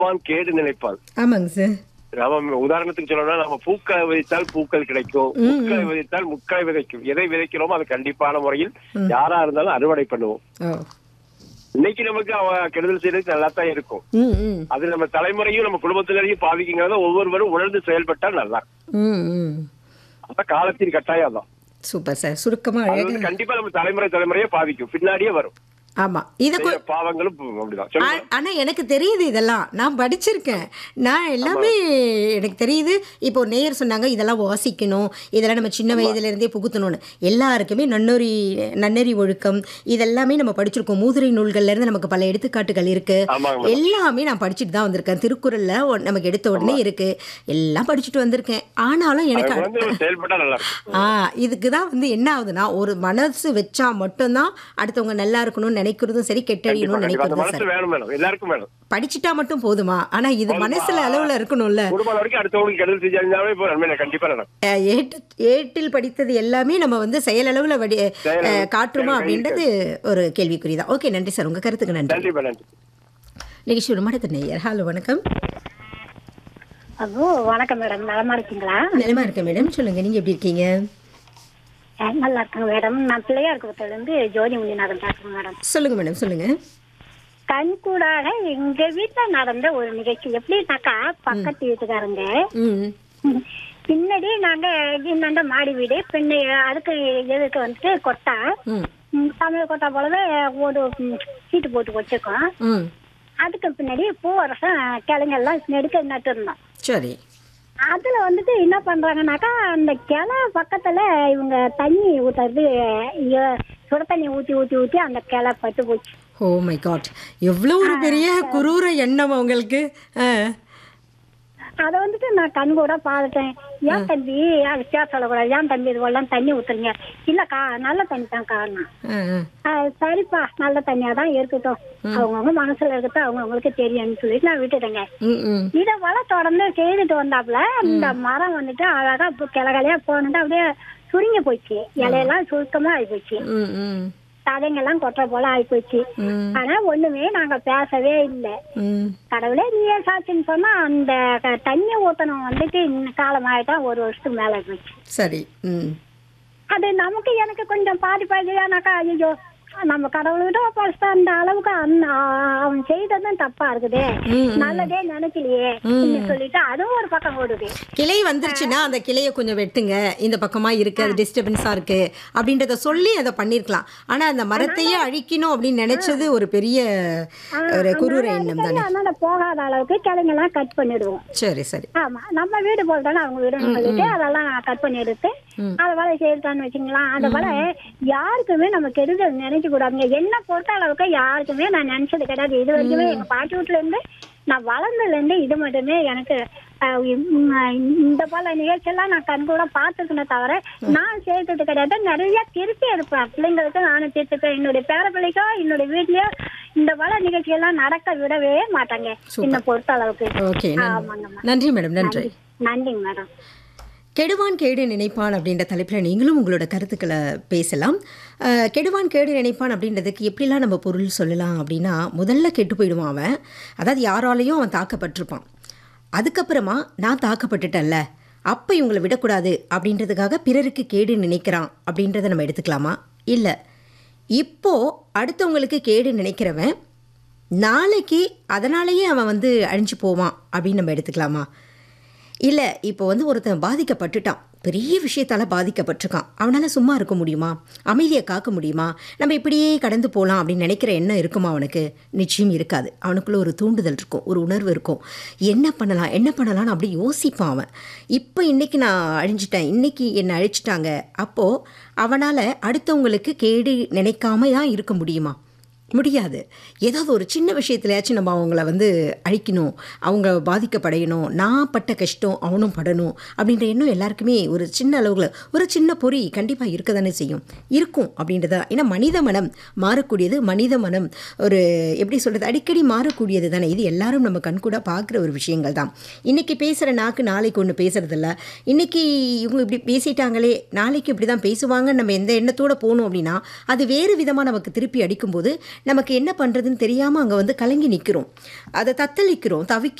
கெடுப்பான் கேடு நினைப்பான் ஆமாங்க சார் நம்ம உதாரணத்துக்கு சொல்லணும்னா நம்ம பூக்களை விதைத்தால் பூக்கள் கிடைக்கும் முக்களை விதைத்தால் முக்களை விதைக்கும் எதை விதைக்கிறோமோ அது கண்டிப்பான முறையில் யாரா இருந்தாலும் அறுவடை பண்ணுவோம் ஓ இன்னைக்கு நமக்கு அவ கெடுதல் செய்யறதுக்கு நல்லா தான் இருக்கும் ம் ம் அது நம்ம தலைமுறையும் நம்ம குடும்பத்தினரையும் பாதிக்குங்கிறத ஒவ்வொருவரும் உணர்ந்து செயல்பட்டால் நல்லா இருக்கும். ம் ம் அதான் காலத்தின் கட்டாயம் தான் சூப்பர் சார் சுருக்கமா அது அழகு வந்து கண்டிப்பா நம்ம தலைமுறை தலைமுறையே பாதிக்கும் பின்னாடியே வரும் ஆமா இத கொ- செய்யற பாவங்களும் அப்படிதான் சொல்லுங்க ஆ- ஆனா எனக்கு தெரியுது இதெல்லாம் நான் படிச்சிருக்கேன் நான் எல்லாமே எனக்கு தெரியுது இப்போ நேயர் சொன்னாங்க இதெல்லாம் வாசிக்கணும் இதெல்லாம் நம்ம சின்ன வயதுல இருந்தே புகுத்தணும்னு எல்லாருக்குமே நன்னொறி நன்னறி ஒழுக்கம் இதெல்லாமே நம்ம படிச்சிருக்கோம் மூதுரை நூல்கள்ல இருந்து நமக்கு பல எடுத்துக்காட்டுகள் இருக்கு ஆமாங்க எல்லாமே நான் படிச்சுட்டு தான் வந்திருக்கேன் திருக்குறள்ல ஒ- நமக்கு எடுத்த உடனே இருக்கு எல்லாம் படிச்சுட்டு வந்திருக்கேன் ஆனாலும் எனக்கு அது வந்து நம்ம செயல்பட்டா நல்லா இருக்கும் ஆ இதுக்கு தான் வந்து என்ன ஆகுதுன்னா ஒரு மனசு வச்சா மட்டும்தான் அடுத்தவங்க நல்லா இருக்கணும்னு நினைக்கிறதும் சரி கெட்டழியணும்னு கண்டிப்பா, அந்த நினைக்கிறதும் மனசு சரி வேணும் வேணும் எல்லாருக்கும் வேணும் படிச்சுட்டா மட்டும் போதுமா ஆனா இது மனசுல அளவுல இருக்கணும்ல குடும்பம் வரைக்கும் அடுத்தவங்களுக்கு கெடுதல் செஞ்சாலே இப்போ நன்மை கண்டிப்பா நடக்கும் அஹ் ஏட்டு- ஏட்டில் படித்தது எல்லாமே நம்ம வந்து செயலளவுல வடி செயலளவு. அஹ் காட்டுமா அப்படின்றது ஒரு கேள்விக்குறிதான் ஓகே நன்றி சார் உங்க கருத்துக்கு நன்றி நன்றி நன்றி நிகழ்ச்சி ஒரு மடத்து நேயர் ஹலோ வணக்கம் ஹலோ வணக்கம் மேடம் நலமா இருக்கீங்களா நிலமா இருக்கேன் மேடம் சொல்லுங்க நீங்க எப்படி இருக்கீங்க அஹ் நல்லா இருக்கேங்க மேடம் நான் பிள்ளையார் குளத்துல இருந்து ஜோதி முனிநாதன் பேசுறேன் மேடம் சொல்லுங்க மேடம் சொல்லுங்க கண்கூடாக எங்க வீட்டுல நடந்த ஒரு நிகழ்ச்சி எப்படின்னாக்கா பக்கத்து வீட்டுக்காரங்க ம் ம், பின்னாடி நாங்க இந்தாண்ட மாடி வீடு பின்ன அதுக்கு எதுக்கு வந்துட்டு கொட்டா ம் ம், தமிழ் கொட்டா போலவே ஒரு ம், சீட்டு போட்டு வச்சிருக்கோம் ம் அதுக்கு பின்னாடி பூவரசம் கிழங்கெல்லாம் நெடுக்க நட்டுருந்தோம் சரி அதுல வந்துட்டு என்ன பண்றாங்கன்னாக்கா அந்த கிளை பக்கத்துல இவங்க தண்ணி ஊத்துறது ஐயோ, சுட தண்ணி ஊத்தி ஊத்தி ஊத்தி அந்த கிளை பட்டு போச்சு ஓ மை காட் எவ்வளோ ஒரு பெரிய குரூர எண்ணம் உங்களுக்கு ஆ அதை வந்துட்டு நான் கண் கூட பார்த்துட்டேன் ஏன் தம்பி அது பேச சொல்லக்கூடாது ஏன் தம்பி இது எல்லாம் தண்ணி ஊத்துறீங்க இல்லக்கா நல்ல தண்ணி தான் காரணம் ஆ ஆ சரிப்பா நல்ல தண்ணியா தான் இருக்கட்டும் அவங்கவுங்க மனசுல இருக்கட்டும் அவங்கவுங்களுக்கு தெரியும்னு சொல்லிட்டு நான் விட்டுட்டேங்க ம் ம் இதை வள தொடர்ந்து செய்துட்டு வந்தாப்புல இந்த மரம் வந்துட்டு அழகா கிளகலையா போனது அப்படியே சுருங்கி போச்சு இலையெல்லாம் சுருக்கமா ஆகி போச்சு ம் ம் தடைங்கெல்லாம் கொட்டுற போல ஆகி போச்சு ம் ஆனா ஒண்ணுமே நாங்க பேசவே இல்லை ம் கடவுளே நீயே சாட்சின்னு சொன்னா அந்த க- தண்ணி ஊத்தணும் வந்துட்டு இன்னும் காலம் ஆயிட்டா ஒரு வருஷத்துக்கு மேல போச்சு சரி ம் அது நமக்கு எனக்கு கொஞ்சம் பாதிப்பாயிடுனாக்கா ஐயோ நம்ம கடவுள்கிட்ட ஒப்படைச்சிட்டா அந்த அளவுக்கு அந்த அவன் செய்ததும் தப்பா இருக்குதே நல்லதே நினைக்கலையே அப்படின்னு சொல்லிட்டு அதுவும் ஒரு பக்கம் ஓடுது கிளை வந்துருச்சுன்னா அந்த கிளையை கொஞ்சம் வெட்டுங்க இந்த பக்கமா இருக்கு அது டிஸ்டர்பன்ஸா இருக்கு அப்படின்றத சொல்லி அதை பண்ணிருக்கலாம் ஆனா அந்த மரத்தையே அழிக்கணும் அப்படின்னு நினைச்சது ஒரு பெரிய ஒரு குரூர எண்ணம் தானே அதனால போகாத அளவுக்கு கிழங்கெல்லாம் கட் பண்ணிடுவோம் சரி சரி ஆமா நம்ம வீடு போல் தானே அவங்க வீடுன்னு சொல்லிட்டு அதெல்லாம் கட் பண்ணி எடுத்து அதை வேலை செய்யறதான்னு வச்சுங்களா அந்த வேலை யாருக்குமே நம்ம கெடுதல் நினைக்க கூடாதுங்க என்ன பொறுத்த அளவுக்கு யாருக்குமே நான் நினைச்சது கிடையாது இது வரைக்குமே எங்க பாட்டி வீட்டுல இருந்து நான் வளர்ந்ததுல இருந்து இது மட்டுமே எனக்கு அஹ், உம், இந்த போல நிகழ்ச்சியெல்லாம் நான் கண் கூட பார்த்துருக்கேனே தவிர நான் சேர்த்தது கிடையாது நிறைய திருப்பி எடுப்பேன் பிள்ளைங்களுக்கு நானும் திருத்துப்பேன் என்னுடைய பேர பிள்ளைக்கோ என்னுடைய வீட்லயோ இந்த போல நிகழ்ச்சியெல்லாம் நடக்க விடவே மாட்டாங்க என்ன பொறுத்த அளவுக்கு ஓகே ஆமாங்கம்மா நன்றி மேடம் நன்றி நன்றிங்க மேடம் கெடுவான் கேடு நினைப்பான் அப்படின்ற தலைப்பில் நீங்களும் உங்களோட கருத்துக்களை பேசலாம் அஹ், கெடுவான் கேடு நினைப்பான் அப்படின்றதுக்கு எப்படிலாம் நம்ம பொருள் சொல்லலாம் அப்படின்னா முதல்ல கெட்டு போயிடுவான் அவன் அதாவது யாராலையும் அவன் தாக்கப்பட்டிருப்பான் அதுக்கப்புறமா நான் தாக்கப்பட்டுட்டேன்ல அப்போ இவங்களை விடக்கூடாது அப்படின்றதுக்காக பிறருக்கு கேடு நினைக்கிறான் அப்படின்றத நம்ம எடுத்துக்கலாமா இல்லை இப்போ அடுத்தவங்களுக்கு கேடு நினைக்கிறவன் நாளைக்கு அதனாலேயே அவன் வந்து அழிஞ்சு போவான் அப்படின்னு நம்ம எடுத்துக்கலாமா இல்லை இப்போ வந்து ஒருத்தன் பாதிக்கப்பட்டுட்டான் பெரிய விஷயத்தால் பாதிக்கப்பட்டிருக்கான் அவனால் சும்மா இருக்க முடியுமா அமைதியை காக்க முடியுமா நம்ம இப்படியே கடந்து போகலாம் அப்படின்னு நினைக்கிற எண்ணம் இருக்குமா அவனுக்கு நிச்சயம் இருக்காது அவனுக்குள்ள ஒரு தூண்டுதல் இருக்கும் ஒரு உணர்வு இருக்கும் என்ன பண்ணலாம் என்ன பண்ணலாம்னு அப்படி யோசிப்பான் அவன் இப்போ இன்னைக்கு நான் அழிஞ்சிட்டேன் இன்னைக்கு என்னை அழிச்சிட்டாங்க அப்போது அவனால் அடுத்தவங்களுக்கு கேடு நினைக்காம தான் இருக்க முடியுமா முடியாது ஏதாவது ஒரு சின்ன விஷயத்துலயாச்சும் நம்ம அவங்கள வந்து அழிக்கணும் அவங்க பாதிக்கப்படையணும் நான் பட்ட கஷ்டம் அவனும் படணும் அப்படின்ற எண்ணம் எல்லாருக்குமே ஒரு சின்ன அளவுல ஒரு சின்ன பொறி கண்டிப்பாக இருக்க தானே செய்யும் இருக்கும் அப்படின்றத ஏன்னா மனித மனம் மாறக்கூடியது மனித மனம் ஒரு எப்படி சொல்கிறது அடிக்கடி மாறக்கூடியது தானே இது எல்லாரும் நம்ம கண்கூட பார்க்குற ஒரு விஷயங்கள் தான் இன்றைக்கி பேசுகிற நாக்கு நாளைக்கு ஒன்று பேசுறதில்ல இன்றைக்கி இவங்க இப்படி பேசிட்டாங்களே நாளைக்கு இப்படி தான் பேசுவாங்கன்னு நம்ம எந்த எண்ணத்தோட போகணும் அப்படின்னா அது வேறு விதமாக நமக்கு திருப்பி அடிக்கும்போது நமக்கு என்ன பண்ணுறதுன்னு தெரியாமல் அங்கே வந்து கலங்கி நிற்கிறோம் அதை தத்தளிக்கிறோம் தவிக்க